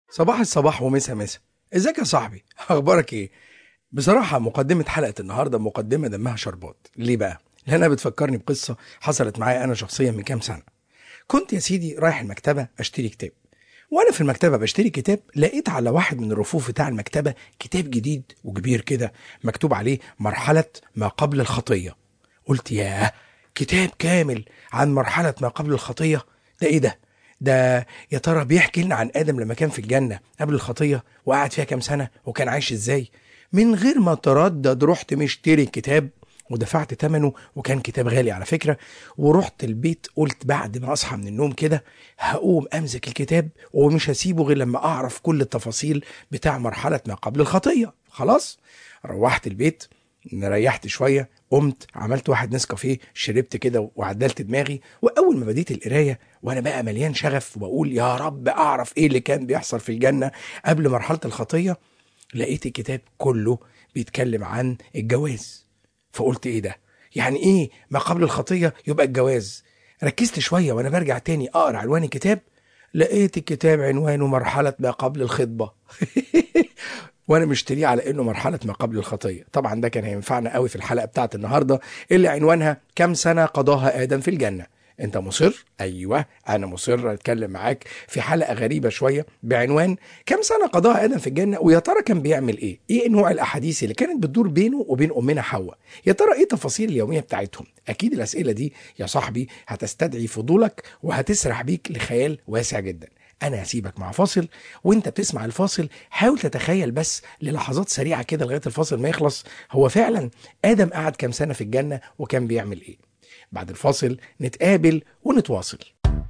صباح الصباح ومسا مسا ازيك يا صاحبي اخبارك ايه بصراحه مقدمه حلقه النهارده مقدمه دمها شربات ليه بقى لانها بتفكرني بقصه حصلت معايا انا شخصيا من كام سنه كنت يا سيدي رايح المكتبه اشتري كتاب وانا في المكتبه بشتري كتاب لقيت على واحد من الرفوف بتاع المكتبه كتاب جديد وكبير كده مكتوب عليه مرحله ما قبل الخطيه قلت ياه كتاب كامل عن مرحله ما قبل الخطيه ده ايه ده ده يا ترى بيحكي لنا عن ادم لما كان في الجنه قبل الخطيه وقعد فيها كام سنه وكان عايش ازاي من غير ما تردد رحت مشتري الكتاب ودفعت ثمنه وكان كتاب غالي على فكره ورحت البيت قلت بعد ما اصحى من النوم كده هقوم امسك الكتاب ومش هسيبه غير لما اعرف كل التفاصيل بتاع مرحله ما قبل الخطيه خلاص روحت البيت ريحت شويه قمت عملت واحد نسكافيه شربت كده وعدلت دماغي واول ما بديت القرايه وانا بقى مليان شغف وبقول يا رب اعرف ايه اللي كان بيحصل في الجنه قبل مرحله الخطيه لقيت الكتاب كله بيتكلم عن الجواز فقلت ايه ده يعني ايه ما قبل الخطيه يبقى الجواز ركزت شويه وانا برجع تاني اقرا عنوان الكتاب لقيت الكتاب عنوانه مرحله ما قبل الخطبه وانا مشتريه على انه مرحله ما قبل الخطيه طبعا ده كان هينفعنا قوي في الحلقه بتاعت النهارده اللي عنوانها كم سنه قضاها ادم في الجنه انت مصر ايوه انا مصر اتكلم معاك في حلقه غريبه شويه بعنوان كم سنه قضاها ادم في الجنه ويا ترى كان بيعمل ايه ايه نوع الاحاديث اللي كانت بتدور بينه وبين امنا حواء يا ترى ايه تفاصيل اليوميه بتاعتهم اكيد الاسئله دي يا صاحبي هتستدعي فضولك وهتسرح بيك لخيال واسع جدا انا هسيبك مع فاصل وانت بتسمع الفاصل حاول تتخيل بس للحظات سريعه كده لغايه الفاصل ما يخلص هو فعلا ادم قعد كام سنه في الجنه وكان بيعمل ايه بعد الفاصل نتقابل ونتواصل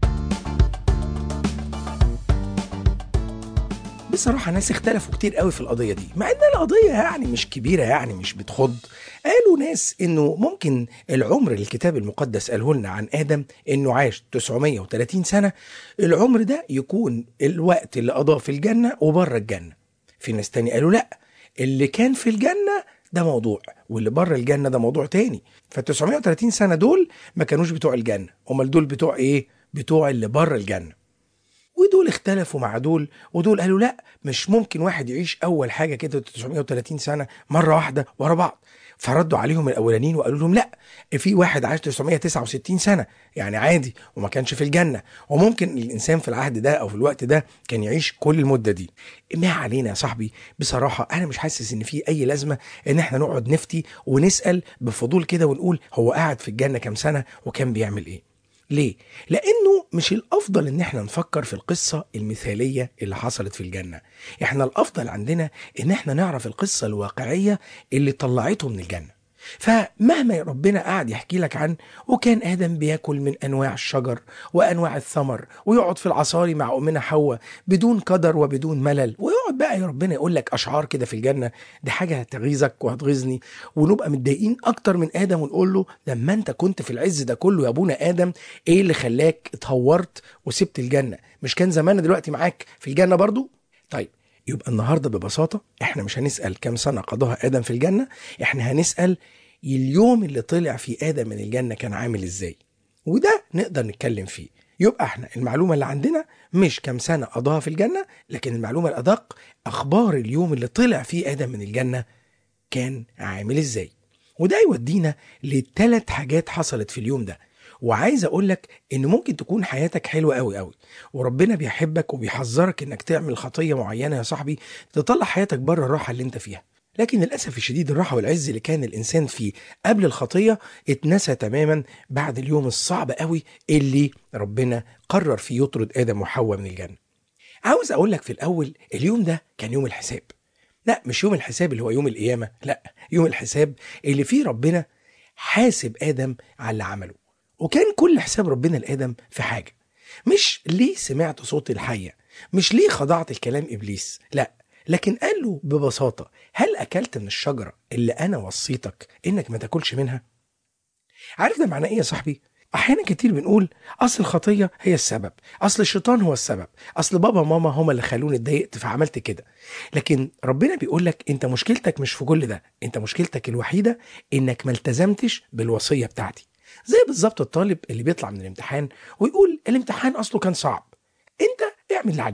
بصراحة ناس اختلفوا كتير قوي في القضية دي مع ان القضية يعني مش كبيرة يعني مش بتخض قالوا ناس انه ممكن العمر اللي الكتاب المقدس قاله لنا عن ادم انه عاش 930 سنة العمر ده يكون الوقت اللي قضاه في الجنة وبره الجنة في ناس تاني قالوا لا اللي كان في الجنة ده موضوع واللي بره الجنة ده موضوع تاني ف 930 سنة دول ما كانوش بتوع الجنة امال دول بتوع ايه بتوع اللي بره الجنة ودول اختلفوا مع دول ودول قالوا لا مش ممكن واحد يعيش اول حاجه كده 930 سنه مره واحده ورا بعض فردوا عليهم الاولانيين وقالوا لهم لا في واحد عاش 969 سنه يعني عادي وما كانش في الجنه وممكن الانسان في العهد ده او في الوقت ده كان يعيش كل المده دي ما علينا يا صاحبي بصراحه انا مش حاسس ان في اي لازمه ان احنا نقعد نفتي ونسال بفضول كده ونقول هو قاعد في الجنه كام سنه وكان بيعمل ايه ليه؟ لأنه مش الأفضل إن احنا نفكر في القصة المثالية اللي حصلت في الجنة. احنا الأفضل عندنا إن احنا نعرف القصة الواقعية اللي طلعته من الجنة. فمهما ربنا قاعد يحكي لك عن وكان ادم بياكل من انواع الشجر وانواع الثمر ويقعد في العصاري مع امنا حواء بدون قدر وبدون ملل ويقعد بقى يا ربنا يقول لك اشعار كده في الجنه دي حاجه هتغيظك وهتغيظني ونبقى متضايقين اكتر من ادم ونقول له لما انت كنت في العز ده كله يا ابونا ادم ايه اللي خلاك اتهورت وسبت الجنه مش كان زمان دلوقتي معاك في الجنه برضو طيب يبقى النهارده ببساطه احنا مش هنسال كم سنه قضاها ادم في الجنه احنا هنسال اليوم اللي طلع فيه ادم من الجنه كان عامل ازاي وده نقدر نتكلم فيه يبقى احنا المعلومه اللي عندنا مش كم سنه قضاها في الجنه لكن المعلومه الادق اخبار اليوم اللي طلع فيه ادم من الجنه كان عامل ازاي وده يودينا لثلاث حاجات حصلت في اليوم ده وعايز اقول لك ان ممكن تكون حياتك حلوه قوي قوي وربنا بيحبك وبيحذرك انك تعمل خطيه معينه يا صاحبي تطلع حياتك بره الراحه اللي انت فيها لكن للاسف الشديد الراحه والعز اللي كان الانسان فيه قبل الخطيه اتنسى تماما بعد اليوم الصعب قوي اللي ربنا قرر فيه يطرد ادم وحواء من الجنه عاوز اقول لك في الاول اليوم ده كان يوم الحساب لا مش يوم الحساب اللي هو يوم القيامه لا يوم الحساب اللي فيه ربنا حاسب ادم على اللي عمله وكان كل حساب ربنا لادم في حاجه مش ليه سمعت صوت الحيه مش ليه خضعت الكلام ابليس لا لكن قال له ببساطه هل اكلت من الشجره اللي انا وصيتك انك ما تاكلش منها عارف ده معناه ايه يا صاحبي احيانا كتير بنقول اصل الخطيه هي السبب اصل الشيطان هو السبب اصل بابا وماما هما اللي خلوني اتضايقت فعملت كده لكن ربنا بيقول لك انت مشكلتك مش في كل ده انت مشكلتك الوحيده انك ما التزمتش بالوصيه بتاعتي زي بالظبط الطالب اللي بيطلع من الامتحان ويقول الامتحان اصله كان صعب انت اعمل اللي عليك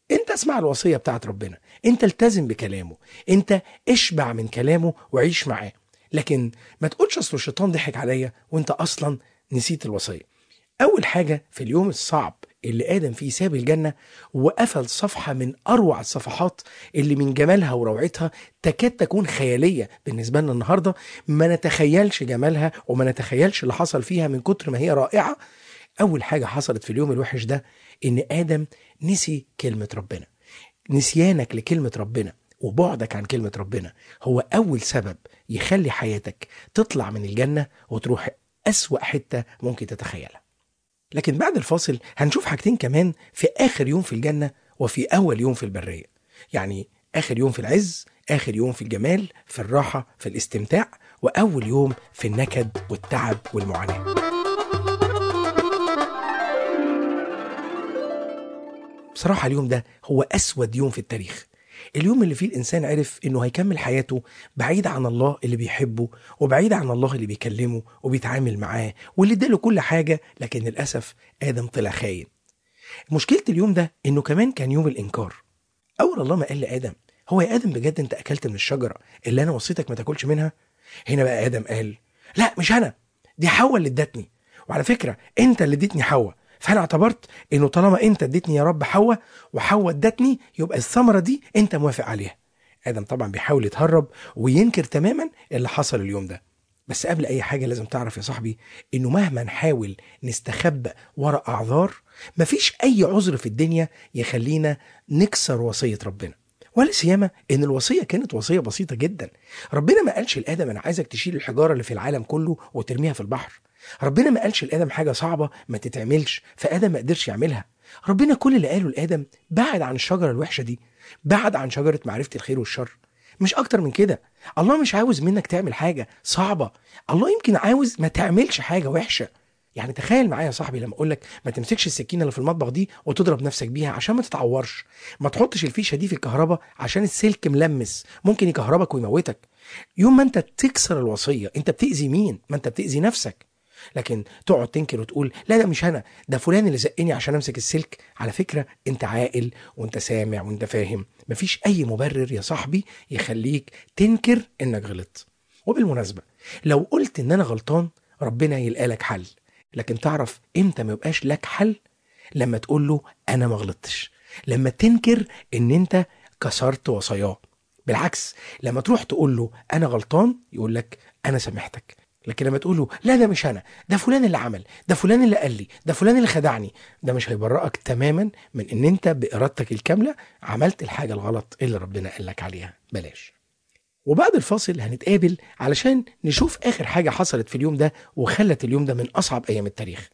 انت اسمع الوصيه بتاعت ربنا انت التزم بكلامه انت اشبع من كلامه وعيش معاه لكن ما تقولش اصل الشيطان ضحك عليا وانت اصلا نسيت الوصيه اول حاجه في اليوم الصعب اللي ادم فيه ساب الجنه وقفل صفحه من اروع الصفحات اللي من جمالها وروعتها تكاد تكون خياليه بالنسبه لنا النهارده ما نتخيلش جمالها وما نتخيلش اللي حصل فيها من كتر ما هي رائعه اول حاجه حصلت في اليوم الوحش ده ان ادم نسي كلمه ربنا نسيانك لكلمه ربنا وبعدك عن كلمه ربنا هو اول سبب يخلي حياتك تطلع من الجنه وتروح اسوا حته ممكن تتخيلها لكن بعد الفاصل هنشوف حاجتين كمان في آخر يوم في الجنة وفي أول يوم في البرية يعني آخر يوم في العز آخر يوم في الجمال في الراحة في الاستمتاع وأول يوم في النكد والتعب والمعاناة بصراحة اليوم ده هو أسود يوم في التاريخ اليوم اللي فيه الإنسان عرف إنه هيكمل حياته بعيد عن الله اللي بيحبه وبعيد عن الله اللي بيكلمه وبيتعامل معاه واللي اداله كل حاجة لكن للأسف آدم طلع خاين مشكلة اليوم ده إنه كمان كان يوم الإنكار أول الله ما قال لآدم هو يا آدم بجد أنت أكلت من الشجرة اللي أنا وصيتك ما تاكلش منها هنا بقى آدم قال لا مش أنا دي حواء اللي ادتني وعلى فكرة أنت اللي اديتني حواء فانا اعتبرت انه طالما انت اديتني يا رب حواء وحواء ادتني يبقى الثمره دي انت موافق عليها ادم طبعا بيحاول يتهرب وينكر تماما اللي حصل اليوم ده بس قبل اي حاجه لازم تعرف يا صاحبي انه مهما نحاول نستخبى ورا اعذار مفيش اي عذر في الدنيا يخلينا نكسر وصيه ربنا ولا سيما ان الوصيه كانت وصيه بسيطه جدا ربنا ما قالش لادم انا عايزك تشيل الحجاره اللي في العالم كله وترميها في البحر ربنا ما قالش لادم حاجه صعبه ما تتعملش فادم ما قدرش يعملها ربنا كل اللي قاله لادم بعد عن الشجره الوحشه دي بعد عن شجره معرفه الخير والشر مش اكتر من كده الله مش عاوز منك تعمل حاجه صعبه الله يمكن عاوز ما تعملش حاجه وحشه يعني تخيل معايا يا صاحبي لما اقول لك ما تمسكش السكينه اللي في المطبخ دي وتضرب نفسك بيها عشان ما تتعورش ما تحطش الفيشه دي في الكهرباء عشان السلك ملمس ممكن يكهربك ويموتك يوم ما انت تكسر الوصيه انت بتاذي مين ما انت بتاذي نفسك لكن تقعد تنكر وتقول لا ده مش انا ده فلان اللي زقني عشان امسك السلك على فكره انت عاقل وانت سامع وانت فاهم مفيش اي مبرر يا صاحبي يخليك تنكر انك غلطت وبالمناسبه لو قلت ان انا غلطان ربنا يلقى لك حل لكن تعرف امتى ما يبقاش لك حل لما تقول له انا ما غلطتش لما تنكر ان انت كسرت وصاياه بالعكس لما تروح تقول له انا غلطان يقول لك انا سامحتك لكن لما تقول له لا ده مش انا ده فلان اللي عمل ده فلان اللي قال لي ده فلان اللي خدعني ده مش هيبرئك تماما من ان انت بارادتك الكامله عملت الحاجه الغلط اللي ربنا قال لك عليها بلاش وبعد الفاصل هنتقابل علشان نشوف اخر حاجه حصلت في اليوم ده وخلت اليوم ده من اصعب ايام التاريخ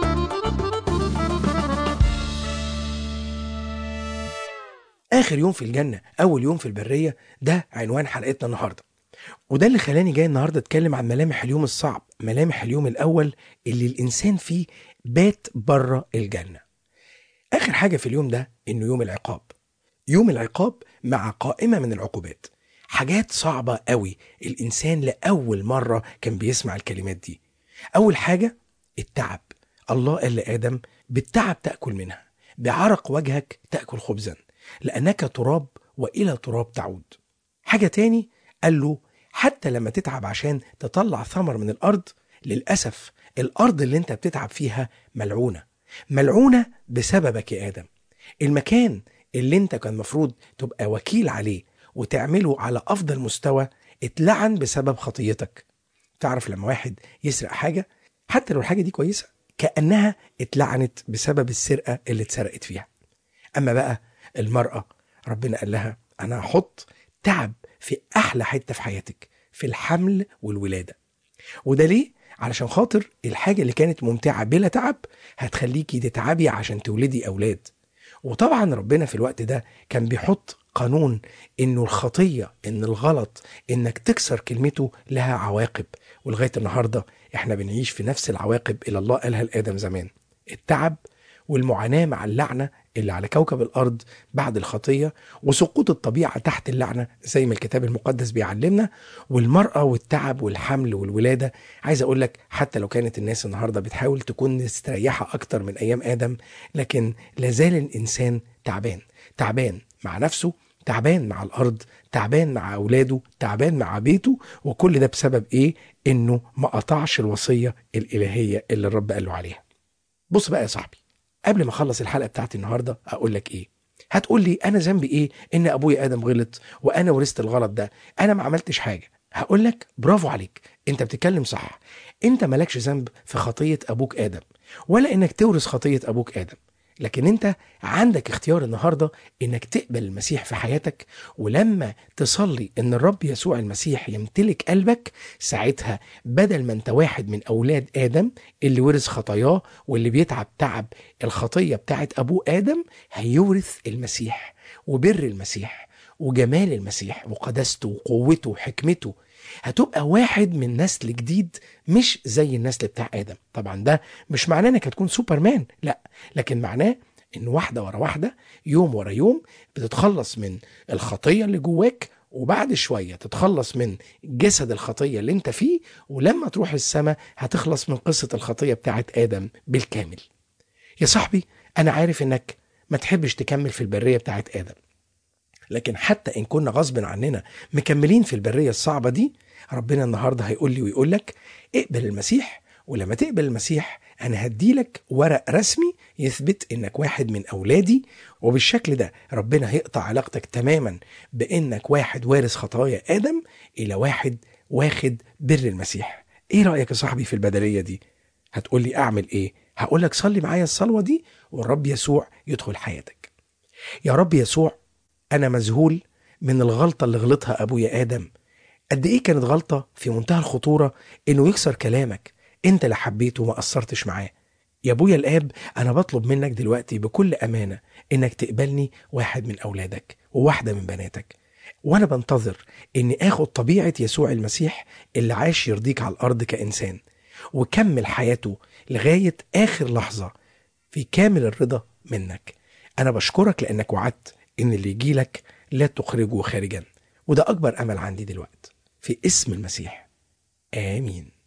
اخر يوم في الجنه اول يوم في البريه ده عنوان حلقتنا النهارده وده اللي خلاني جاي النهارده اتكلم عن ملامح اليوم الصعب ملامح اليوم الاول اللي الانسان فيه بات بره الجنه اخر حاجه في اليوم ده انه يوم العقاب يوم العقاب مع قائمه من العقوبات حاجات صعبه قوي الانسان لاول مره كان بيسمع الكلمات دي اول حاجه التعب الله قال لادم بالتعب تاكل منها بعرق وجهك تاكل خبزا لانك تراب والى تراب تعود حاجه تاني قال له حتى لما تتعب عشان تطلع ثمر من الارض للاسف الارض اللي انت بتتعب فيها ملعونه ملعونه بسببك يا ادم المكان اللي انت كان مفروض تبقى وكيل عليه وتعمله على افضل مستوى اتلعن بسبب خطيتك تعرف لما واحد يسرق حاجه حتى لو الحاجه دي كويسه كانها اتلعنت بسبب السرقه اللي اتسرقت فيها اما بقى المراه ربنا قال لها انا هحط تعب في احلى حته في حياتك في الحمل والولاده وده ليه علشان خاطر الحاجه اللي كانت ممتعه بلا تعب هتخليكي تتعبي عشان تولدي اولاد وطبعا ربنا في الوقت ده كان بيحط قانون انه الخطيه ان الغلط انك تكسر كلمته لها عواقب ولغايه النهارده احنا بنعيش في نفس العواقب اللي الله قالها لادم زمان التعب والمعاناه مع اللعنه اللي على كوكب الارض بعد الخطيه وسقوط الطبيعه تحت اللعنه زي ما الكتاب المقدس بيعلمنا والمراه والتعب والحمل والولاده عايز اقول لك حتى لو كانت الناس النهارده بتحاول تكون مستريحه اكتر من ايام ادم لكن لازال الانسان تعبان تعبان مع نفسه تعبان مع الارض تعبان مع اولاده تعبان مع بيته وكل ده بسبب ايه انه ما قطعش الوصيه الالهيه اللي الرب قال له عليها بص بقى يا صاحبي قبل ما اخلص الحلقه بتاعتي النهارده اقول لك ايه هتقول لي انا ذنبي ايه ان ابويا ادم غلط وانا ورثت الغلط ده انا ما عملتش حاجه هقول لك برافو عليك انت بتتكلم صح انت مالكش ذنب في خطيه ابوك ادم ولا انك تورث خطيه ابوك ادم لكن انت عندك اختيار النهارده انك تقبل المسيح في حياتك ولما تصلي ان الرب يسوع المسيح يمتلك قلبك ساعتها بدل ما انت واحد من اولاد ادم اللي ورث خطاياه واللي بيتعب تعب الخطيه بتاعت ابوه ادم هيورث المسيح وبر المسيح وجمال المسيح وقداسته وقوته وحكمته هتبقى واحد من نسل جديد مش زي النسل بتاع ادم طبعا ده مش معناه انك هتكون سوبرمان لا لكن معناه ان واحده ورا واحده يوم ورا يوم بتتخلص من الخطيه اللي جواك وبعد شويه تتخلص من جسد الخطيه اللي انت فيه ولما تروح السماء هتخلص من قصه الخطيه بتاعت ادم بالكامل يا صاحبي انا عارف انك ما تحبش تكمل في البريه بتاعت ادم لكن حتى ان كنا غصب عننا مكملين في البريه الصعبه دي ربنا النهارده هيقول لي ويقول لك اقبل المسيح ولما تقبل المسيح انا هديلك ورق رسمي يثبت انك واحد من اولادي وبالشكل ده ربنا هيقطع علاقتك تماما بانك واحد وارث خطايا ادم الى واحد واخد بر المسيح ايه رايك يا صاحبي في البدليه دي هتقول لي اعمل ايه هقول لك صلي معايا الصلوه دي والرب يسوع يدخل حياتك يا رب يسوع انا مذهول من الغلطه اللي غلطها ابويا ادم قد ايه كانت غلطه في منتهى الخطوره انه يكسر كلامك انت اللي حبيته وما قصرتش معاه يا ابويا الاب انا بطلب منك دلوقتي بكل امانه انك تقبلني واحد من اولادك وواحده من بناتك وانا بنتظر اني اخد طبيعه يسوع المسيح اللي عاش يرضيك على الارض كانسان وكمل حياته لغايه اخر لحظه في كامل الرضا منك انا بشكرك لانك وعدت ان اللي يجيلك لا تخرجه خارجا وده اكبر امل عندي دلوقتي في اسم المسيح امين